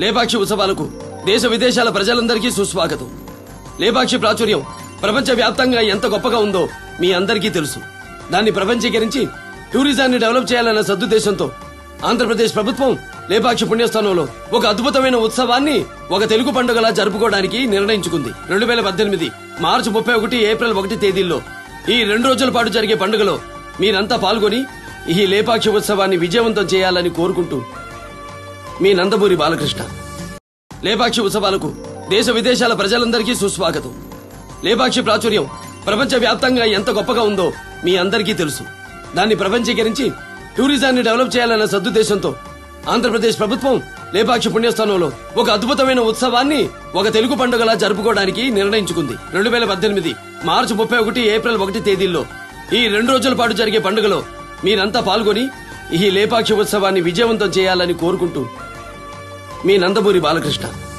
లేపాక్షి ఉత్సవాలకు దేశ విదేశాల ప్రజలందరికీ సుస్వాగతం లేపాక్షి ప్రాచుర్యం ప్రపంచ వ్యాప్తంగా ఎంత గొప్పగా ఉందో మీ అందరికీ తెలుసు దాన్ని ప్రపంచీకరించి టూరిజాన్ని డెవలప్ చేయాలన్న సదుద్దేశంతో ఆంధ్రప్రదేశ్ ప్రభుత్వం లేపాక్షి పుణ్యస్థానంలో ఒక అద్భుతమైన ఉత్సవాన్ని ఒక తెలుగు పండుగలా జరుపుకోవడానికి నిర్ణయించుకుంది రెండు వేల పద్దెనిమిది మార్చి ముప్పై ఒకటి ఏప్రిల్ ఒకటి తేదీల్లో ఈ రెండు రోజుల పాటు జరిగే పండుగలో మీరంతా పాల్గొని ఈ లేపాక్షి ఉత్సవాన్ని విజయవంతం చేయాలని కోరుకుంటూ మీ నందమూరి బాలకృష్ణ లేపాక్షి ఉత్సవాలకు దేశ విదేశాల ప్రజలందరికీ సుస్వాగతం లేపాక్షి ప్రాచుర్యం ప్రపంచ వ్యాప్తంగా ఎంత గొప్పగా ఉందో మీ అందరికీ తెలుసు దాన్ని ప్రపంచీకరించి టూరిజాన్ని డెవలప్ చేయాలన్న సదుద్దేశంతో ఆంధ్రప్రదేశ్ ప్రభుత్వం లేపాక్షి పుణ్యస్థానంలో ఒక అద్భుతమైన ఉత్సవాన్ని ఒక తెలుగు పండుగలా జరుపుకోవడానికి నిర్ణయించుకుంది రెండు వేల పద్దెనిమిది మార్చి ముప్పై ఒకటి ఏప్రిల్ ఒకటి తేదీల్లో ఈ రెండు రోజుల పాటు జరిగే పండుగలో మీరంతా పాల్గొని ఈ లేపాక్షి ఉత్సవాన్ని విజయవంతం చేయాలని కోరుకుంటూ మీ నందమూరి బాలకృష్ణ